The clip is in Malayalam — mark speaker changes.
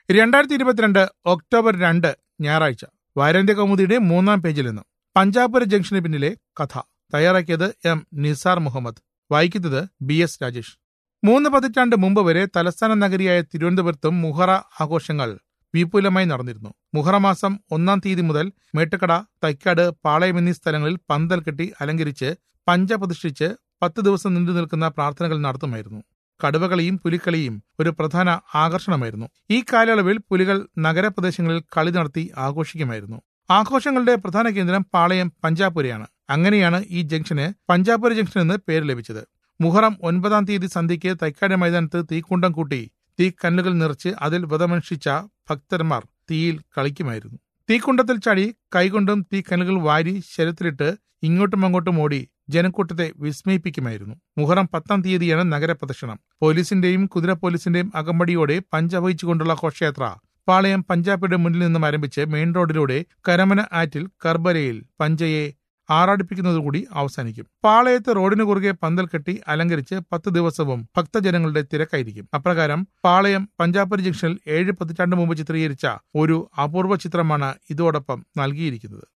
Speaker 1: രണ്ടായിരത്തി ഇരുപത്തിരണ്ട് ഒക്ടോബർ രണ്ട് ഞായറാഴ്ച വാരാന്ത്യ കൗമുദിയുടെ മൂന്നാം പേജിൽ നിന്ന് പഞ്ചാപുര ജംഗ്ഷന് പിന്നിലെ കഥ തയ്യാറാക്കിയത് എം നിസാർ മുഹമ്മദ് വായിക്കുന്നത് ബി എസ് രാജേഷ് മൂന്ന് പതിറ്റാണ്ട് മുമ്പ് വരെ തലസ്ഥാന നഗരിയായ തിരുവനന്തപുരത്തും മുഹറ ആഘോഷങ്ങൾ വിപുലമായി നടന്നിരുന്നു മുഹറ മാസം ഒന്നാം തീയതി മുതൽ മേട്ടുക്കട തൈക്കാട് പാളയം എന്നീ സ്ഥലങ്ങളിൽ പന്തൽ കെട്ടി അലങ്കരിച്ച് പഞ്ച പ്രതിഷ്ഠിച്ച് പത്ത് ദിവസം നീണ്ടു നിൽക്കുന്ന പ്രാർത്ഥനകൾ നടത്തുമായിരുന്നു കടുവകളിയും പുലിക്കളിയും ഒരു പ്രധാന ആകർഷണമായിരുന്നു ഈ കാലയളവിൽ പുലികൾ നഗരപ്രദേശങ്ങളിൽ കളി നടത്തി ആഘോഷിക്കുമായിരുന്നു ആഘോഷങ്ങളുടെ പ്രധാന കേന്ദ്രം പാളയം പഞ്ചാപുരയാണ് അങ്ങനെയാണ് ഈ ജംഗ്ഷന് പഞ്ചാപുര ജംഗ്ഷൻ എന്ന് പേര് ലഭിച്ചത് മുഹറം ഒൻപതാം തീയതി സന്ധ്യയ്ക്ക് തൈക്കാട് മൈതാനത്ത് തീക്കുണ്ടം കൂട്ടി തീ കല്ലുകൾ നിറച്ച് അതിൽ വ്രതമനുഷ്ഠിച്ച ഭക്തന്മാർ തീയിൽ കളിക്കുമായിരുന്നു തീക്കുണ്ടത്തിൽ ചാടി കൈകൊണ്ടും തീ കല്ലുകൾ വാരി ശരത്തിലിട്ട് ഇങ്ങോട്ടും അങ്ങോട്ടും ഓടി ജനക്കൂട്ടത്തെ വിസ്മയിപ്പിക്കുമായിരുന്നു മുഹറം പത്താം തീയതിയാണ് നഗരപ്രദക്ഷിണം പോലീസിന്റെയും കുതിര പോലീസിന്റെയും അകമ്പടിയോടെ പഞ്ചവഹിച്ചുകൊണ്ടുള്ള ഘോഷയാത്ര പാളയം പഞ്ചാബിയുടെ മുന്നിൽ നിന്നും ആരംഭിച്ച് മെയിൻ റോഡിലൂടെ കരമന ആറ്റിൽ കർബരയിൽ പഞ്ചയെ ആറാടിപ്പിക്കുന്നതുകൂടി അവസാനിക്കും പാളയത്ത് റോഡിനു കുറുകെ പന്തൽ കെട്ടി അലങ്കരിച്ച് പത്ത് ദിവസവും ഭക്തജനങ്ങളുടെ തിരക്കായിരിക്കും അപ്രകാരം പാളയം പഞ്ചാബ് ജംഗ്ഷനിൽ ഏഴ് പതിറ്റാണ്ട് മുമ്പ് ചിത്രീകരിച്ച ഒരു അപൂർവ ചിത്രമാണ് ഇതോടൊപ്പം നൽകിയിരിക്കുന്നത്